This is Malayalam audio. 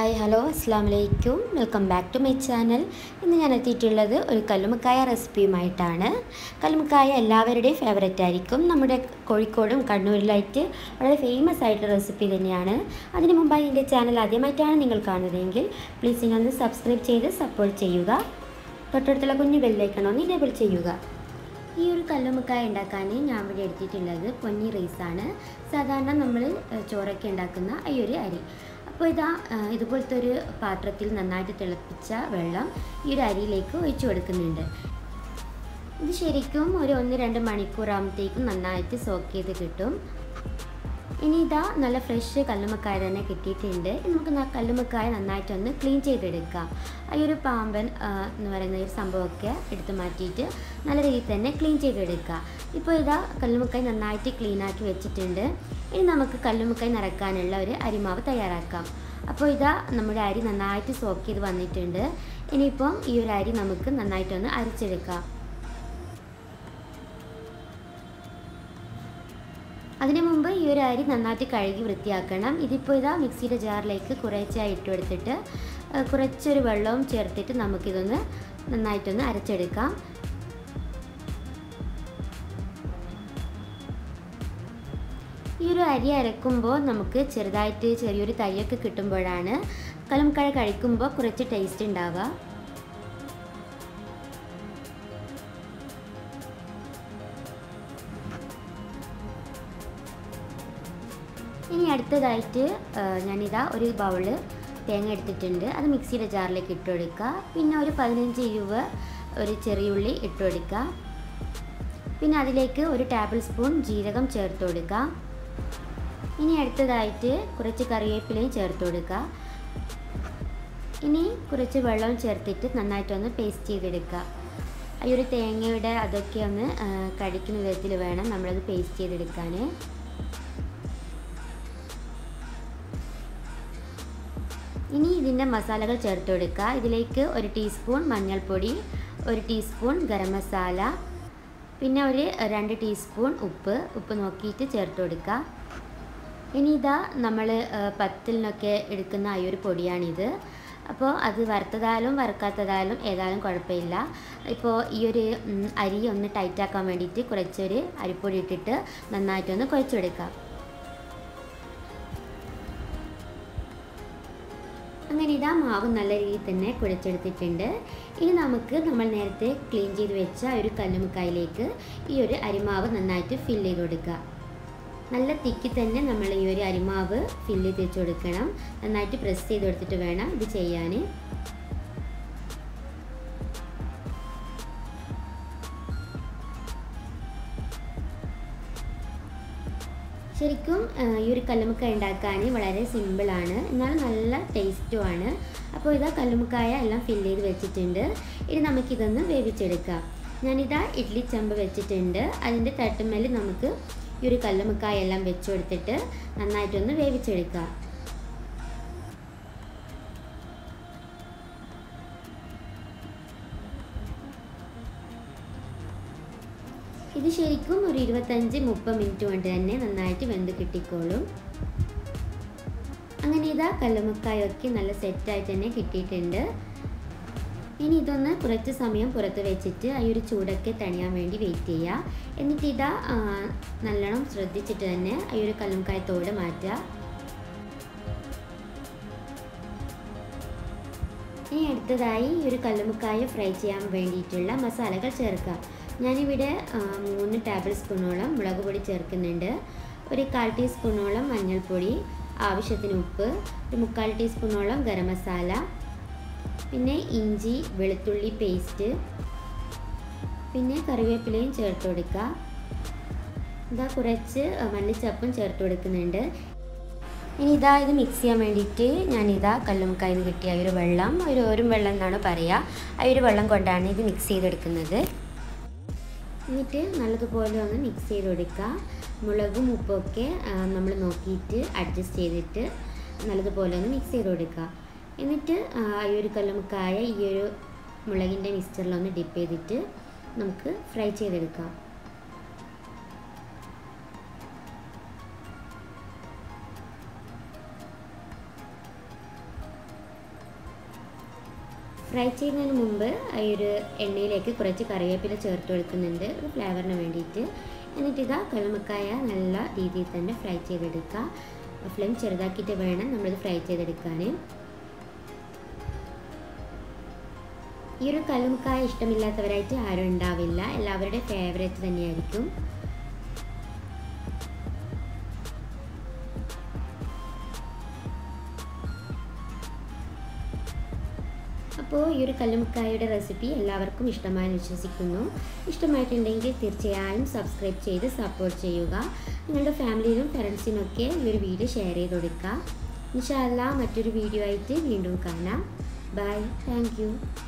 ഹായ് ഹലോ അസ്സാം വലൈക്കും welcome back to my channel ഇന്ന് ഞാൻ എത്തിയിട്ടുള്ളത് ഒരു കല്ലുമക്കായ റെസിപ്പിയുമായിട്ടാണ് കല്ലുമക്കായ എല്ലാവരുടെയും ഫേവറേറ്റ് ആയിരിക്കും നമ്മുടെ കോഴിക്കോടും കണ്ണൂരിലായിട്ട് വളരെ ഫേമസ് ആയിട്ടുള്ള റെസിപ്പി തന്നെയാണ് അതിന് മുമ്പായി എൻ്റെ ചാനൽ ആദ്യമായിട്ടാണ് നിങ്ങൾ കാണുന്നതെങ്കിൽ പ്ലീസ് നിങ്ങൾ ഒന്ന് സബ്സ്ക്രൈബ് ചെയ്ത് സപ്പോർട്ട് ചെയ്യുക തൊട്ടടുത്തുള്ള കുഞ്ഞു ബെല്ലൈക്കണമെന്ന് ഇതേപോലെ ചെയ്യുക ഈ ഒരു കല്ലുമ്മക്കായ ഉണ്ടാക്കാൻ ഞാൻ ഇവിടെ എടുത്തിട്ടുള്ളത് പൊന്നി റൈസാണ് സാധാരണ നമ്മൾ ചോറൊക്കെ ഉണ്ടാക്കുന്ന ഈ ഒരു അരി അപ്പോൾ ഇതാ ആ, ഇതുപോലത്തെ ഒരു പാത്രത്തിൽ നന്നായിട്ട് തിളപ്പിച്ച വെള്ളം ഈ ഒരു അരിയിലേക്ക് ഒഴിച്ചു കൊടുക്കുന്നുണ്ട് ഇത് ശരിക്കും ഒരു ഒന്ന് രണ്ട് മണിക്കൂർ ആകുമ്പോഴത്തേക്കും നന്നായിട്ട് സോക്ക് ചെയ്ത് കിട്ടും ഇനി ഇതാ നല്ല ഫ്രഷ് കല്ലുമ്മക്കായ തന്നെ കിട്ടിയിട്ടുണ്ട് ഇനി നമുക്ക് ന- കല്ലുമ്മക്കായ നന്നായിട്ടൊന്ന് ക്ലീൻ ചെയ്തെടുക്കാം ഈ ഒരു പാമ്പൻ ആ, എന്ന് പറയുന്ന ഒരു സംഭവമൊക്കെ എടുത്ത് മാറ്റിയിട്ട് നല്ല രീതിയിൽ തന്നെ ക്ലീൻ ചെയ്തെടുക്കുക ഇപ്പോൾ ഇതാ കല്ലുമ്മക്കായ നന്നായിട്ട് ക്ലീൻ ആക്കി വെച്ചിട്ടുണ്ട് ഇനി നമുക്ക് കല്ലുമ്മക്കായ നിറക്കാനുള്ള ഒരു അരിമാവ് തയ്യാറാക്കാം അപ്പോൾ ഇതാ നമ്മുടെ അരി നന്നായിട്ട് സോക്ക് ചെയ്ത് വന്നിട്ടുണ്ട് ഇനിയിപ്പം ഈ ഒരു അരി നമുക്ക് നന്നായിട്ടൊന്ന് അരിച്ചെടുക്കാം അതിനു മുമ്പ് ഈ ഒരു അരി നന്നായിട്ട് കഴുകി വൃത്തിയാക്കണം ഇതിപ്പോൾ ഇതാ മിക്സിയുടെ ജാറിലേക്ക് കുറേശ്ശായി ഇട്ട് എടുത്തിട്ട് ആ, കുറച്ചൊരു വെള്ളവും ചേർത്തിട്ട് നമുക്കിതൊന്ന് നന്നായിട്ടൊന്ന് അരച്ചെടുക്കാം ഈ ഒരു അരി അരക്കുമ്പോൾ നമുക്ക് ചെറുതായിട്ട് ചെറിയൊരു തൈയൊക്കെ കിട്ടുമ്പോഴാണ് കലംക്കഴ കഴിക്കുമ്പോൾ കുറച്ച് ടേസ്റ്റ് ഉണ്ടാവുക ഇനി അടുത്തതായിട്ട് ആ, ഞാനിതാ ഒരു ബൗള് തേങ്ങ എടുത്തിട്ടുണ്ട് അത് മിക്സിയുടെ ജാറിലേക്ക് ഇട്ട് കൊടുക്കുക പിന്നെ ഒരു പതിനഞ്ച് രൂപ ഒരു ചെറിയുള്ളി ഇട്ട് കൊടുക്കുക പിന്നെ അതിലേക്ക് ഒരു ടേബിൾ സ്പൂൺ ജീരകം ചേർത്ത് കൊടുക്കുക ഇനി അടുത്തതായിട്ട് കുറച്ച് കറിവേപ്പിലയും ചേർത്ത് കൊടുക്കുക ഇനി കുറച്ച് വെള്ളവും ചേർത്തിട്ട് നന്നായിട്ടൊന്ന് പേസ്റ്റ് ചെയ്തെടുക്കുക ഈ ഒരു തേങ്ങയുടെ അതൊക്കെ ഒന്ന് ആ, കടിക്കുന്ന വിധത്തിൽ വേണം നമ്മളത് പേസ്റ്റ് ചെയ്തെടുക്കാൻ ഇനി ഇതിൻ്റെ മസാലകൾ ചേർത്ത് കൊടുക്കുക ഇതിലേക്ക് ഒരു ടീസ്പൂൺ മഞ്ഞൾപ്പൊടി ഒരു ടീസ്പൂൺ ഗരം മസാല പിന്നെ ഒരു രണ്ട് ടീസ്പൂൺ ഉപ്പ് ഉപ്പ് നോക്കിയിട്ട് ചേർത്ത് കൊടുക്കുക ഇനി ഇതാ നമ്മൾ പത്തിലിനൊക്കെ എടുക്കുന്ന ആ ഒരു പൊടിയാണിത് അപ്പോൾ അത് വറുത്തതായാലും വറുക്കാത്തതായാലും ഏതായാലും കുഴപ്പമില്ല ഇപ്പോൾ ഈ ഒരു ഉം, അരി ഒന്ന് ടൈറ്റാക്കാൻ വേണ്ടിയിട്ട് കുറച്ചൊരു അരിപ്പൊടി ഇട്ടിട്ട് നന്നായിട്ടൊന്ന് കുഴച്ചെടുക്കാം അങ്ങനെ ഇതാ മാവ് നല്ല രീതിയിൽ തന്നെ കുഴച്ചെടുത്തിട്ടുണ്ട് ഇനി നമുക്ക് നമ്മൾ നേരത്തെ ക്ലീൻ ചെയ്ത് വെച്ച ആ ഒരു കല്ലുമുക്കായിലേക്ക് ഈ ഒരു അരിമാവ് നന്നായിട്ട് ഫില്ല് ചെയ്ത് കൊടുക്കുക നല്ല തിക്കി തന്നെ നമ്മൾ ഈ ഒരു അരിമാവ് ഫില്ല് ചെയ്ത് വെച്ച് കൊടുക്കണം നന്നായിട്ട് പ്രസ് ചെയ്ത് കൊടുത്തിട്ട് വേണം ഇത് ചെയ്യാൻ ശരിക്കും ആ, ഈ ഒരു കല്ലുമുക്കായ ഉണ്ടാക്കാൻ വളരെ സിമ്പിളാണ് എന്നാൽ നല്ല ടേസ്റ്റുമാണ് അപ്പോൾ ഇതാ കല്ലുമുക്കായ എല്ലാം ഫില്ല് ചെയ്ത് വെച്ചിട്ടുണ്ട് ഇനി നമുക്കിതൊന്ന് വേവിച്ചെടുക്കാം ഞാനിതാ ഇഡ്ഡലി ചെമ്പ് വെച്ചിട്ടുണ്ട് അതിൻ്റെ തട്ടുമ്മേൽ നമുക്ക് ഈ ഒരു കല്ലുമുക്കായ എല്ലാം വെച്ച് കൊടുത്തിട്ട് നന്നായിട്ടൊന്ന് വേവിച്ചെടുക്കാം ഇത് ശരിക്കും ഒരു ഇരുപത്തഞ്ച് മുപ്പത് മിനിറ്റ് കൊണ്ട് തന്നെ നന്നായിട്ട് വെന്ത് കിട്ടിക്കോളും അങ്ങനെ ഇതാ കല്ലുമുക്കായൊക്കെ നല്ല സെറ്റായിട്ട് തന്നെ കിട്ടിയിട്ടുണ്ട് ഇനി ഇതൊന്ന് കുറച്ച് സമയം പുറത്ത് വെച്ചിട്ട് ആ ഒരു ചൂടൊക്കെ തണിയാൻ വേണ്ടി വെയിറ്റ് ചെയ്യുക എന്നിട്ട് ഇതാ ആ, നല്ലോണം ശ്രദ്ധിച്ചിട്ട് തന്നെ ആ ഒരു കല്ലുമുക്കായ തോട് മാറ്റുക ഇനി അടുത്തതായി ഈ ഒരു കല്ലുമുക്കായ ഫ്രൈ ചെയ്യാൻ വേണ്ടിയിട്ടുള്ള മസാലകൾ ചേർക്കാം ഞാനിവിടെ ആ, മൂന്ന് ടേബിൾ സ്പൂണോളം മുളക് പൊടി ചേർക്കുന്നുണ്ട് ഒരു കാൽ ടീസ്പൂണോളം മഞ്ഞൾപ്പൊടി ആവശ്യത്തിന് ഉപ്പ് ഒരു മുക്കാൽ ടീസ്പൂണോളം ഗരം മസാല പിന്നെ ഇഞ്ചി വെളുത്തുള്ളി പേസ്റ്റ് പിന്നെ കറിവേപ്പിലയും ചേർത്ത് കൊടുക്കുക ഇതാ കുറച്ച് മല്ലിച്ചപ്പും ചേർത്ത് കൊടുക്കുന്നുണ്ട് ഇനി ഇതാ ഇത് മിക്സ് ചെയ്യാൻ വേണ്ടിയിട്ട് ഞാനിതാ കല്ലുമുക്കായിൽ നിന്ന് കിട്ടിയ ആ ഒരു വെള്ളം ഒരു ഓരും വെള്ളം എന്നാണ് പറയുക ആ ഒരു വെള്ളം കൊണ്ടാണ് ഇത് മിക്സ് ചെയ്തെടുക്കുന്നത് എന്നിട്ട് നല്ലതുപോലെ ഒന്ന് മിക്സ് ചെയ്ത് കൊടുക്കുക മുളകും ഉപ്പൊക്കെ നമ്മൾ നോക്കിയിട്ട് അഡ്ജസ്റ്റ് ചെയ്തിട്ട് നല്ലതുപോലെ ഒന്ന് മിക്സ് ചെയ്ത് കൊടുക്കുക എന്നിട്ട് ആ, ഈ ഒരു കല്ലുമുക്കായ ഈ ഒരു മുളകിൻ്റെ മിക്സ്ചറിലൊന്ന് ഡിപ്പ് ചെയ്തിട്ട് നമുക്ക് ഫ്രൈ ചെയ്തെടുക്കാം ഫ്രൈ ചെയ്യുന്നതിന് മുമ്പ് ഈ ഒരു എണ്ണയിലേക്ക് കുറച്ച് കറിവേപ്പില ചേർത്ത് കൊടുക്കുന്നുണ്ട് ഒരു ഫ്ലേവറിന് വേണ്ടിയിട്ട് എന്നിട്ട് ഇതാ കല്ലുമക്കായ നല്ല രീതിയിൽ തന്നെ ഫ്രൈ ചെയ്തെടുക്കുക ഫ്ലെയിം ചെറുതാക്കിയിട്ട് വേണം നമ്മളിത് ഫ്രൈ ചെയ്തെടുക്കാൻ ഈ ഒരു കല്ലുമക്കായ ഇഷ്ടമില്ലാത്തവരായിട്ട് ആരും ഉണ്ടാവില്ല എല്ലാവരുടെയും ഫേവറേറ്റ് തന്നെയായിരിക്കും അപ്പോൾ ഈ ഒരു കല്ലുമുക്കായുടെ റെസിപ്പി എല്ലാവർക്കും ഇഷ്ടമായെന്ന് വിശ്വസിക്കുന്നു ഇഷ്ടമായിട്ടുണ്ടെങ്കിൽ തീർച്ചയായും സബ്സ്ക്രൈബ് ചെയ്ത് സപ്പോർട്ട് ചെയ്യുക നിങ്ങളുടെ ഫാമിലിയിലും ഫ്രണ്ട്സിനൊക്കെ ഈ ഒരു വീഡിയോ ഷെയർ ചെയ്ത് കൊടുക്കുക ഇൻഷാല്ല മറ്റൊരു വീഡിയോ ആയിട്ട് വീണ്ടും കാണാം ബൈ താങ്ക്